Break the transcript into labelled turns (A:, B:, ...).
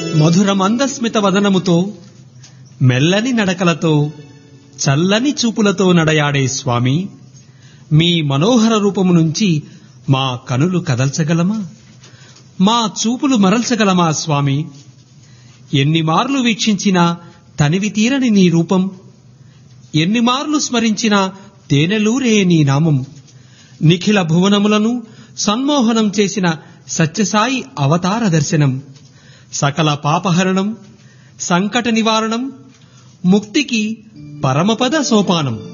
A: మధుర మందస్మిత వదనముతో మెల్లని నడకలతో చల్లని చూపులతో నడయాడే స్వామి మీ మనోహర రూపము నుంచి మా కనులు కదల్చగలమా మా చూపులు మరల్చగలమా స్వామి ఎన్ని మార్లు వీక్షించినా తనివి తీరని నీ రూపం ఎన్ని మార్లు స్మరించినా తేనెలూరే నీ నామం నిఖిల భువనములను సన్మోహనం చేసిన సత్యసాయి అవతార దర్శనం సకల పాపహరణం సంకట నివారణం ముక్తికి పరమపద సోపానం